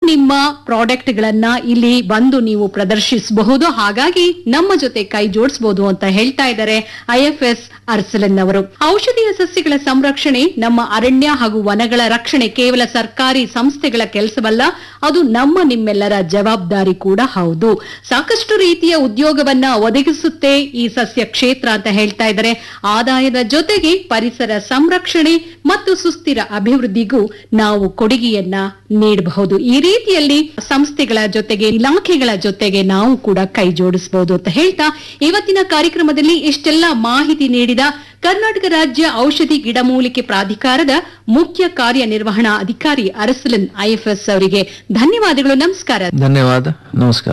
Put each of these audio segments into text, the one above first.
ನಿಮ್ಮ ಪ್ರಾಡಕ್ಟ್ ಗಳನ್ನ ಇಲ್ಲಿ ಬಂದು ನೀವು ಪ್ರದರ್ಶಿಸಬಹುದು ಹಾಗಾಗಿ ನಮ್ಮ ಜೊತೆ ಕೈ ಜೋಡಿಸಬಹುದು ಅಂತ ಹೇಳ್ತಾ ಇದ್ದಾರೆ ಐಎಫ್ಎಸ್ ಅರ್ಸಲನ್ ಅವರು ಔಷಧೀಯ ಸಸ್ಯಗಳ ಸಂರಕ್ಷಣೆ ನಮ್ಮ ಅರಣ್ಯ ಹಾಗೂ ವನಗಳ ರಕ್ಷಣೆ ಕೇವಲ ಸರ್ಕಾರಿ ಸಂಸ್ಥೆಗಳ ಕೆಲಸವಲ್ಲ ಅದು ನಮ್ಮ ನಿಮ್ಮೆಲ್ಲರ ಜವಾಬ್ದಾರಿ ಕೂಡ ಹೌದು ಸಾಕಷ್ಟು ರೀತಿಯ ಉದ್ಯೋಗವನ್ನ ಒದಗಿಸುತ್ತೆ ಈ ಸಸ್ಯ ಕ್ಷೇತ್ರ ಅಂತ ಹೇಳ್ತಾ ಇದ್ದಾರೆ ಆದಾಯದ ಜೊತೆಗೆ ಪರಿಸರ ಸಂರಕ್ಷಣೆ ಮತ್ತು ಸುಸ್ಥಿರ ಅಭಿವೃದ್ಧಿಗೂ ನಾವು ಕೊಡುಗೆಯನ್ನ ನೀಡಬಹುದು ಈ ರೀತಿಯಲ್ಲಿ ಸಂಸ್ಥೆಗಳ ಜೊತೆಗೆ ಇಲಾಖೆಗಳ ಜೊತೆಗೆ ನಾವು ಕೂಡ ಕೈ ಜೋಡಿಸಬಹುದು ಅಂತ ಹೇಳ್ತಾ ಇವತ್ತಿನ ಕಾರ್ಯಕ್ರಮದಲ್ಲಿ ಇಷ್ಟೆಲ್ಲ ಮಾಹಿತಿ ನೀಡಿದ ಕರ್ನಾಟಕ ರಾಜ್ಯ ಔಷಧಿ ಗಿಡಮೂಲಿಕೆ ಪ್ರಾಧಿಕಾರದ ಮುಖ್ಯ ಕಾರ್ಯನಿರ್ವಹಣಾ ಅಧಿಕಾರಿ ಅರಸಲನ್ ಐಎಫ್ಎಸ್ ಅವರಿಗೆ ಧನ್ಯವಾದಗಳು ನಮಸ್ಕಾರ ಧನ್ಯವಾದ ನಮಸ್ಕಾರ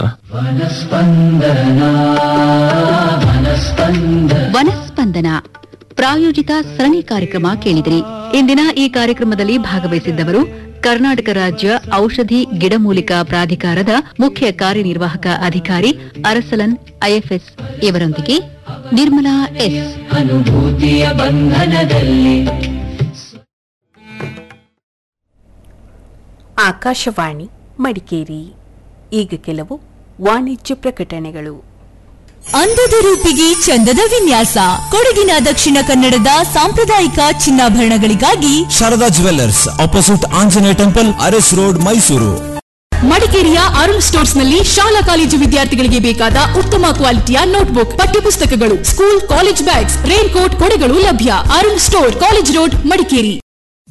ವನಸ್ಪಂದನ ಪ್ರಾಯೋಜಿತ ಸರಣಿ ಕಾರ್ಯಕ್ರಮ ಕೇಳಿದಿರಿ ಇಂದಿನ ಈ ಕಾರ್ಯಕ್ರಮದಲ್ಲಿ ಭಾಗವಹಿಸಿದ್ದವರು ಕರ್ನಾಟಕ ರಾಜ್ಯ ಔಷಧಿ ಗಿಡಮೂಲಿಕಾ ಪ್ರಾಧಿಕಾರದ ಮುಖ್ಯ ಕಾರ್ಯನಿರ್ವಾಹಕ ಅಧಿಕಾರಿ ಅರಸಲನ್ ಐಎಫ್ಎಸ್ ಇವರೊಂದಿಗೆ ನಿರ್ಮಲಾ ಎಸ್ ಆಕಾಶವಾಣಿ ಮಡಿಕೇರಿ ಈಗ ಕೆಲವು ವಾಣಿಜ್ಯ ಪ್ರಕಟಣೆಗಳು ಅಂದದ ರೂಪಿಗೆ ಚಂದದ ವಿನ್ಯಾಸ ಕೊಡಗಿನ ದಕ್ಷಿಣ ಕನ್ನಡದ ಸಾಂಪ್ರದಾಯಿಕ ಚಿನ್ನಾಭರಣಗಳಿಗಾಗಿ Sharada jewellers opposite Anjaneya temple Aras road Mysuru ಮಡಿಕೇರಿಯ ಅರುಣ್ ಸ್ಟೋರ್ಸ್ ನಲ್ಲಿ ಶಾಲಾ ಕಾಲೇಜು ವಿದ್ಯಾರ್ಥಿಗಳಿಗೆ ಬೇಕಾದ ಉತ್ತಮ ಕ್ವಾಲಿಟಿಯ ನೋಟ್ಬುಕ್ ಪಠ್ಯಪುಸ್ತಕಗಳು school college bags rain coat ಕೊಡೆಗಳು ಲಭ್ಯ Arun store college road Madikeri